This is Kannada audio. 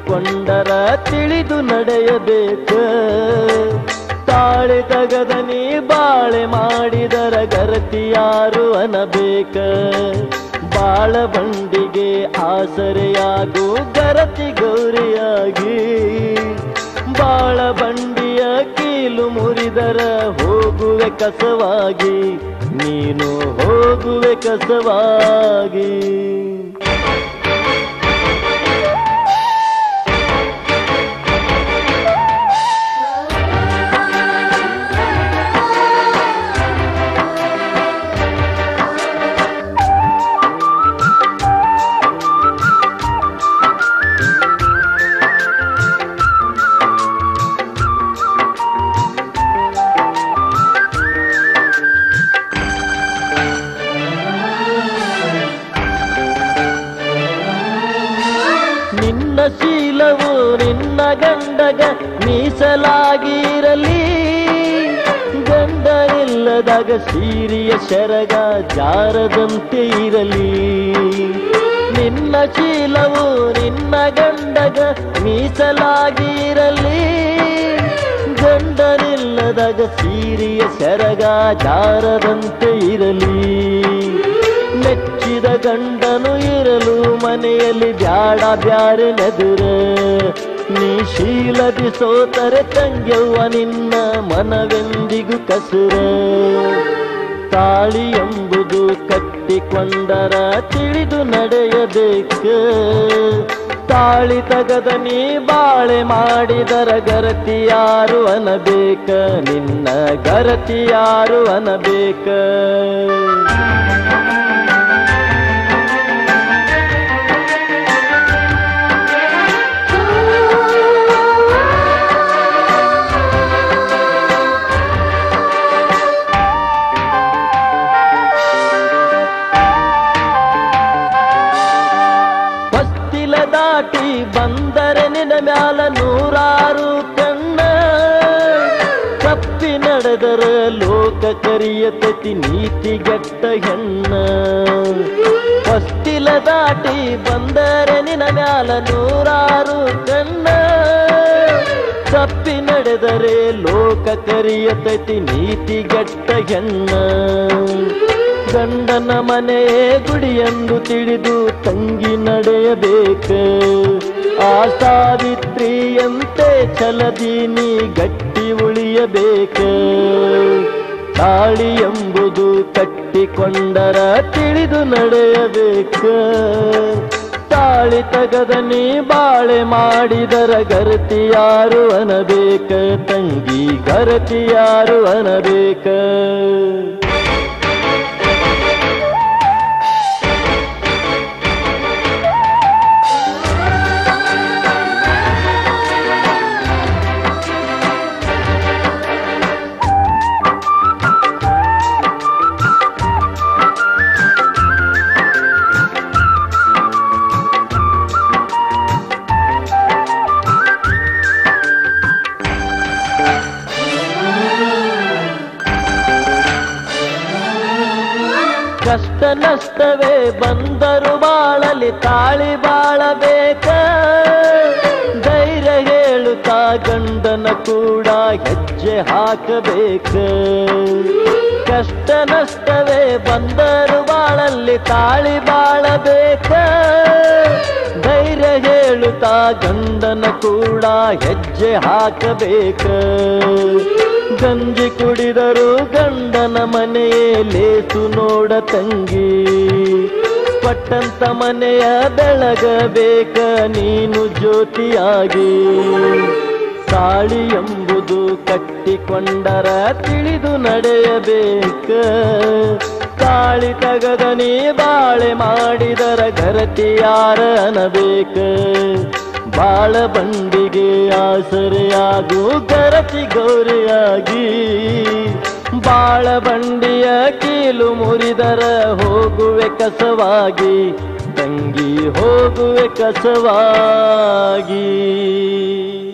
ಕಟ್ಟಿಕೊಂಡರ ತಿಳಿದು ನಡೆಯಬೇಕ ತಾಳೆ ತಗದ ನೀ ಬಾಳೆ ಮಾಡಿದರ ಗರತಿ ಯಾರು ಅನಬೇಕ ಬಾಳ ಬಂಡಿಗೆ ಆಸರೆಯಾಗು ಗರತಿ ಗೌರಿಯಾಗಿ ಬಾಳ ಬಂಡಿಯ ಕೀಲು ಮುರಿದರ ಹೋಗುವೆ ಕಸವಾಗಿ ನೀನು ಹೋಗುವೆ ಕಸವಾಗಿ ನಿನ್ನ ಶೀಲವು ನಿನ್ನ ಗಂಡಗ ಮೀಸಲಾಗಿರಲಿ ಗಂಡ ಇಲ್ಲದಾಗ ಸೀರಿಯ ಶರಗ ಜಾರದಂತೆ ಇರಲಿ ನಿನ್ನ ಶೀಲವು ನಿನ್ನ ಗಂಡಗ ಮೀಸಲಾಗಿರಲಿ ಗಂಡನಿಲ್ಲದಾಗ ಸೀರಿಯ ಸೆರಗ ಜಾರದಂತೆ ಇರಲಿ ಮೆಚ್ಚಿದ ಗಂಡನು ಇರಲು ಮನೆಯಲ್ಲಿ ಬ್ಯಾಡ ಬ್ಯಾರೆ ನೆದುರ ನೀ ಶೀಲದಿ ಸೋತರೆ ತಂಗ್ಯವ್ವ ನಿನ್ನ ಮನವೆಂದಿಗೂ ಕಸುರ ತಾಳಿ ಎಂಬುದು ಕಟ್ಟಿಕೊಂಡರ ತಿಳಿದು ನಡೆಯಬೇಕ ತಾಳಿ ತಗದ ನೀ ಬಾಳೆ ಮಾಡಿದರ ಗರತಿ ಯಾರು ಅನಬೇಕ ನಿನ್ನ ಗರತಿ ಯಾರು ಅನಬೇಕ ಹೊಸ್ತಿಲ ದಾಟಿ ಬಂದರೆ ನಿನ ಮ್ಯಾಲ ನೂರಾರು ಕಣ್ಣ ತಪ್ಪಿ ನಡೆದರ ಲೋಕ ಕರಿಯತತಿ ನೀತಿಗೆಟ್ಟ ಹೆಣ್ಣ ಹೊಸ್ತಿಲ ದಾಟಿ ಬಂದರೆ ನಿನ ಮ್ಯಾಲ ನೂರಾರು ಕಣ್ಣ ತಪ್ಪಿ ನಡೆದರೆ ಲೋಕ ಕರಿಯತತಿ ನೀತಿಗೆಟ್ಟ ಹೆಣ್ಣ ಗಂಡನ ಮನೆಯೇ ಗುಡಿಯೆಂದು ತಿಳಿದು ತಂಗಿ ನಡೆಯಬೇಕ ಆ ಸಾವಿತ್ರಿಯಂತೆ ಛಲದಿ ನೀ ಗಟ್ಟಿ ಉಳಿಯಬೇಕ ತಾಳಿ ಎಂಬುದು ಕಟ್ಟಿಕೊಂಡರ ತಿಳಿದು ನಡೆಯಬೇಕ ತಾಳಿ ತಗದ ನೀ ಬಾಳೆ ಮಾಡಿದರ ಗರತಿ ಯಾರು ಅನಬೇಕ ತಂಗಿ ಗರತಿ ಯಾರು ಅನಬೇಕ ಕಷ್ಟ ನಷ್ಟವೇ ಬಂದರು ಬಾಳಲಿ ತಾಳಿ ಬಾಳಬೇಕ ಧೈರ್ಯ ಹೇಳುತ್ತಾ ಗಂಡನ ಕೂಡ ಹೆಜ್ಜೆ ಹಾಕಬೇಕ ಕಷ್ಟ ನಷ್ಟವೇ ಬಂದರು ಬಾಳಲ್ಲಿ ತಾಳಿ ಬಾಳಬೇಕ ಧೈರ್ಯ ಹೇಳುತ್ತಾ ಗಂಡನ ಕೂಡ ಹೆಜ್ಜೆ ಹಾಕಬೇಕ ಗಂಜಿ ಕುಡಿದರು ಗಂಡನ ಮನೆಯೇ ಲೇಸು ನೋಡ ತಂಗಿ ಪಟ್ಟಂತ ಮನೆಯ ಬೆಳಗಬೇಕ ನೀನು ಜ್ಯೋತಿಯಾಗಿ ತಾಳಿ ಎಂಬುದು ಕಟ್ಟಿಕೊಂಡರ ತಿಳಿದು ನಡೆಯಬೇಕ ತಾಳಿ ತಗದ ನೀ ಬಾಳೆ ಮಾಡಿದರ ಗರತಿ ಯಾರ ಅನಬೇಕ ಬಾಳ ಬಂಡಿಗೆ ಆಸರೆಯಾಗು ಗರತಿ ಗೌರಿಯಾಗಿ ಬಾಳ ಬಂಡಿಯ ಕೀಲು ಮುರಿದರ ಹೋಗುವೆ ಕಸವಾಗಿ ತಂಗಿ ಹೋಗುವೆ ಕಸವಾಗಿ